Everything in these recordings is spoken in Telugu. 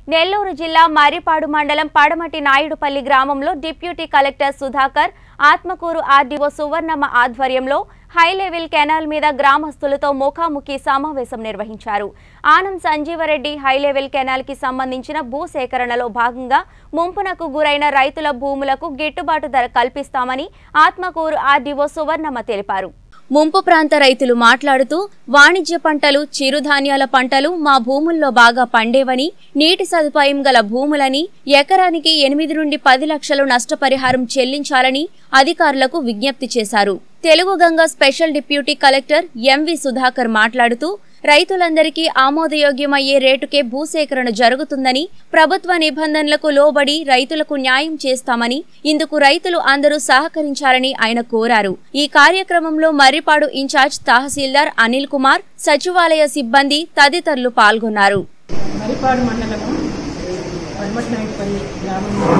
నెల్లూరు జిల్లా మర్రిపాడు మండలం పడమటి నాయుడుపల్లి గ్రామంలో deputy collector Sudhakar Atmakur RDO Suvarnamma ఆధ్వర్యంలో హై లెవెల్ కెనాల్ మీద గ్రామస్తులతో ముఖాముఖి సమావేశం నిర్వహించారు Anam Sanjeevareddy high level canal కి సంబంధించిన భూ సేకరణలో భాగంగా ముంపునకు గురైన రైతుల భూములకు గిట్టుబాటు ధర కల్పిస్తామని ఆత్మకూరు ఆర్డీఓ సువర్ణమ్మ తెలిపారు ముంపు ప్రాంత రైతులు మాట్లాడుతూ వాణిజ్య పంటలు చిరుధాన్యాల పంటలు మా భూముల్లో బాగా పండేవని నీటి సదుపాయం గల భూములని ఎకరానికి ఎనిమిది నుండి పది లక్షలు నష్టపరిహారం చెల్లించాలని అధికారులకు విజ్ఞప్తి చేశారు Telugu Ganga special deputy collector MV Sudhakar మాట్లాడుతూ రైతులందరికీ ఆమోదయోగ్యమయ్యే రేటుకే భూసేకరణ జరుగుతుందని ప్రభుత్వ నిబంధనలకు లోబడి రైతులకు న్యాయం చేస్తామని ఇందుకు రైతులు అందరూ సహకరించాలని ఆయన కోరారు ఈ కార్యక్రమంలో మర్రిపాడు ఇన్ఛార్జ్ తహసీల్దార్ అనిల్ కుమార్ సచివాలయ సిబ్బంది తదితరులు పాల్గొన్నారు మరిపాడు మండలము పడమటినాయుడుపల్లి గ్రామంలో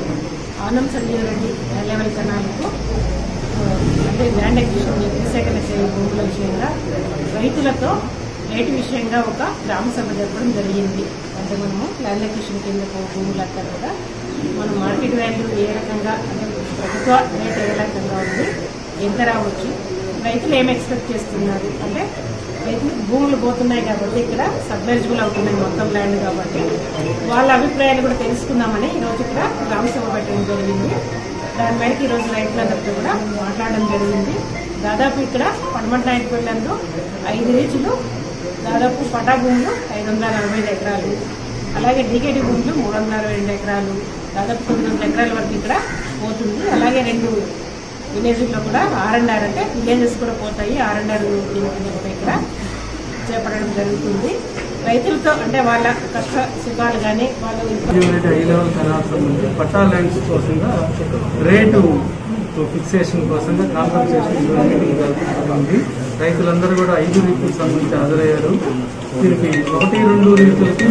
ఆనం సంజీవరెడ్డి లెవెల్ కెనాల్కు ఆ, అంటే ల్యాండ్ ఎక్విజిషన్ భూసేకరణ చేయ భూముల విషయంగా రైతులతో రేటు విషయంగా ఒక గ్రామ సభ జరపడం జరిగింది అంటే మనము ల్యాండ్ ఎక్విజిషన్ కింద భూములంతా కూడా మనం మార్కెట్ వాల్యూ ఏ రకంగా అంటే ప్రభుత్వ రేట్ ఏ రకంగా ఉంది ఎంత రావచ్చు రైతులు ఏం ఎక్స్పెక్ట్ చేస్తున్నారు అంటే రైతులు భూములు పోతున్నాయి కాబట్టి ఇక్కడ సబ్మెర్జిబుల్ అవుతున్నాయి మొత్తం ల్యాండ్ కాబట్టి వాళ్ళ అభిప్రాయాలు కూడా తెలుసుకుందామని ఈరోజు ఇక్కడ గ్రామ సభ పెట్టడం జరిగింది దాని మేరకు ఈరోజు రైతులందరితో కూడా మాట్లాడడం జరిగింది దాదాపు ఇక్కడ పడమట నాయకులందు ఐదు రీచులు దాదాపు పటా భూములు ఐదు వందల నలభై ఐదు ఎకరాలు అలాగే డీకేటీ భూములు మూడు వందల అరవై రెండు ఎకరాలు దాదాపు తొమ్మిది వందల ఎకరాల వరకు ఇక్కడ పోతుంది అలాగే రెండు విలేజ్లో కూడా ఆర్ అండ్ ఆర్ అంటే విలేజెస్ కూడా పోతాయి ఆర్ అండ్ ఆర్ దీని కింద కూడా ఇక్కడ చేపట్టడం జరుగుతుంది రైతులతో అంటే వాళ్ళ కష్ట సుఖాలు కానీ వాళ్ళు యూనిట్ హై లెవెల్ కెనాల్ సంబంధించి పట్టా ల్యాండ్స్ కోసంగా రేటు ఫిక్సేషన్ కోసంగా కాంపన్సేషన్ మీటింగ్ జరుగుతుంది రైతులందరూ కూడా ఐదు రీతులకు సంబంధించి హాజరయ్యారు దీనికి ఒకటి రెండు రీతులకి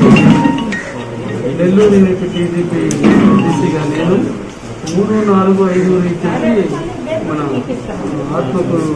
నెల్లూరు యూనిట్ టీజీపీ డీసీగా నేను మూడు నాలుగు ఐదు రీతులకి మన ఆత్మకూరు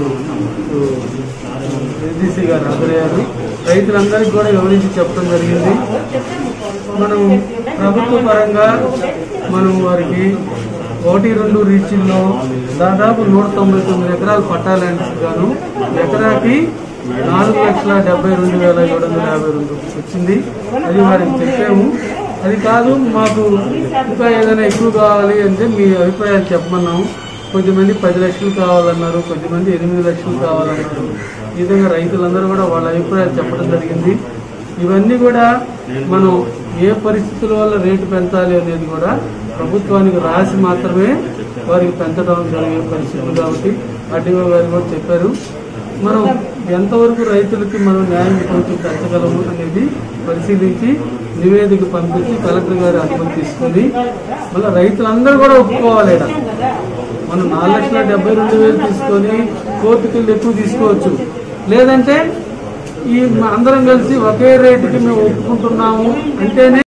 ఎస్డీసీ గారు హాజరయ్యారు రైతులందరికీ కూడా వివరించి చెప్పడం జరిగింది మనం ప్రభుత్వ పరంగా మనం వారికి ఒకటి రెండు రీచ్ల్లో దాదాపు నూట తొంభై తొమ్మిది ఎకరాలు పట్టా ల్యాండ్స్ గాను ఎకరాకి నాలుగు లక్షల డెబ్బై రెండు వేల ఏడు వందల యాభై రెండు వచ్చింది అది వారికి చెప్పాము అది కాదు మాకు ఇంకా ఏదైనా ఎక్కువ కావాలి అంటే మీ అభిప్రాయాలు చెప్పమన్నాము కొంతమంది పది లక్షలు కావాలన్నారు కొంతమంది ఎనిమిది లక్షలు కావాలన్నారు ఈ విధంగా రైతులందరూ కూడా వాళ్ళ అభిప్రాయాలు చెప్పడం జరిగింది ఇవన్నీ కూడా మనం ఏ పరిస్థితుల వల్ల రేటు పెంచాలి అనేది కూడా ప్రభుత్వానికి రాసి మాత్రమే వారికి పెంచడం జరిగే పరిస్థితులు కాబట్టి ఆర్టీఓ గారు కూడా చెప్పారు మనం ఎంతవరకు రైతులకి మనం న్యాయం కొంచెం పెంచగలము అనేది పరిశీలించి నివేదిక పంపించి కలెక్టర్ గారి అనుమతి తీసుకొని మళ్ళీ రైతులందరూ కూడా ఒప్పుకోవాలి ఈడ. మనం నాలుగు లక్షల డెబ్బై రెండు వేలు తీసుకొని కోర్టుకి వెళ్ళి ఎక్కువ తీసుకోవచ్చు లేదంటే ఈ అందరం కలిసి ఒకే రేటుకి మేము ఒప్పుకుంటున్నాము అంటేనే